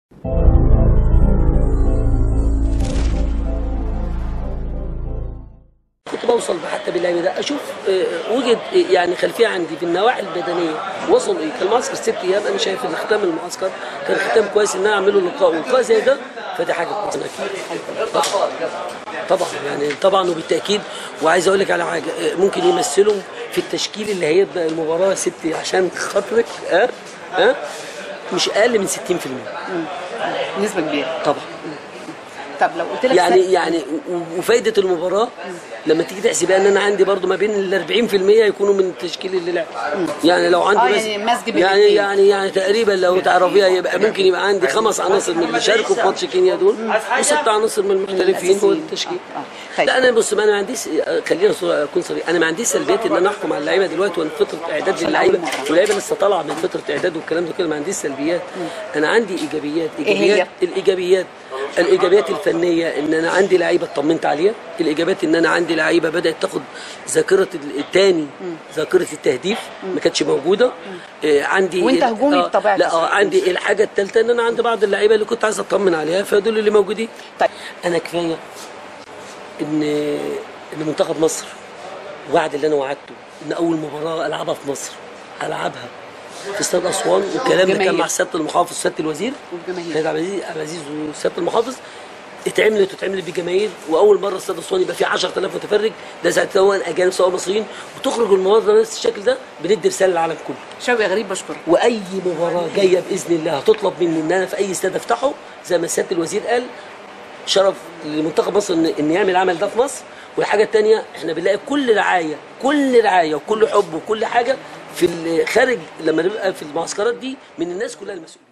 كنت بوصل حتى باللعب ده اشوف آه، وجد آه، يعني خلفيه عندي في النواحي البدنيه وصلوا ايه كان المعسكر ست ايام انا شايف ان ختام المعسكر كان ختام كويس ان انا اعمله لقاء ولقاء زي ده فدي حاجه كويسه طبعا طبعا يعني طبعا وبالتاكيد وعايز اقول لك على حاجه آه، ممكن يمثلوا في التشكيل اللي هيبدا المباراه ست عشان خاطرك ها ها مش اقل من 60% نسبه كبيره طبعا طب لو قلت لك يعني سنة- يعني و- وفايده المباراه لما تيجي تحسبها ان انا عندي برضو ما بين ال 40% يكونوا من التشكيل اللي لعب يعني لو عندي آه، بس يعني مزج بين يعني الاتنين. يعني يعني تقريبا لو تعرفيها يبقى ممكن يبقى عندي خمس عناصر من اللي شاركوا في ماتش كينيا دول وست عناصر من المحترفين هو الأساسيين. التشكيل آه، آه. طيب. لا انا بص ما انا ما عنديش خلينا صورة- اكون صريح انا ما عنديش سلبيات ان انا احكم على اللعيبه دلوقتي وانا في فتره اعداد للعيبه واللعيبه لسه طالعه من فتره اعداد والكلام ده كله ما عنديش سلبيات انا عندي ايجابيات إيه هي؟ ايجابيات الايجابيات الايجابيات الفنيه ان انا عندي لعيبه اطمنت عليها الايجابيات ان انا عندي لعيبه بدات تاخد ذاكره الثاني ذاكره التهديف ما كانتش موجوده آه، عندي وأنت هجومي آه، بطبيعتك. لا آه، عندي الحاجه الثالثه ان انا عندي بعض اللعيبه اللي كنت عايز اطمن عليها فدول اللي موجودين طيب انا كفايه ان ان منتخب مصر وعد اللي انا وعدته ان اول مباراه العبها في مصر العبها في استاد اسوان والكلام ده كان والجماهير. مع سياده المحافظ سياده الوزير والجماهير. سيد عبد العزيز عبد العزيز وسياده المحافظ اتعملت واتعملت بجماهير واول مره استاد اسوان يبقى فيه 10000 متفرج ده سواء اجانب سواء مصريين وتخرج المباراه بنفس الشكل ده بندي رساله للعالم كله شوقي غريب بشكرك واي مباراه جايه باذن الله هتطلب مني ان انا في اي استاد افتحه زي ما سياده الوزير قال شرف لمنتخب مصر ان ان يعمل العمل ده في مصر والحاجه الثانيه احنا بنلاقي كل رعايه كل رعايه وكل حب وكل حاجه في ال- خارج لما نبقى في المعسكرات دي من الناس كلها المسؤولين